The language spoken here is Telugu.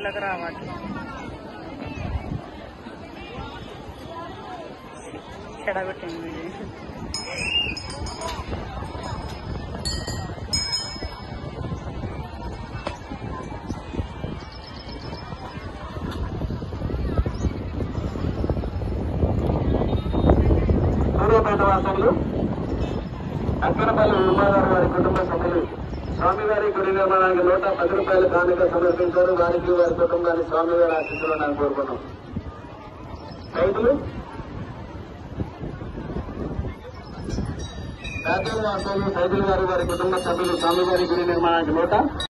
ఊళ్ళకి రావట్లేదు చెడగొట్టింది సూర్యాపేట వాసంలో అక్కనపల్లి ఉమాగారు వారి కుటుంబ సభ్యులు స్వామివారి గుడి నిర్మాణానికి నూట పది రూపాయల కానుక సమర్పించారు వారికి వారి కుటుంబాన్ని స్వామివారి ఆశిస్తులు నాకు కోరుకున్నాం రైతులు పేదల వాసంలో సైదులు గారు వారి కుటుంబ సభ్యులు స్వామివారి గుడి నిర్మాణానికి నూట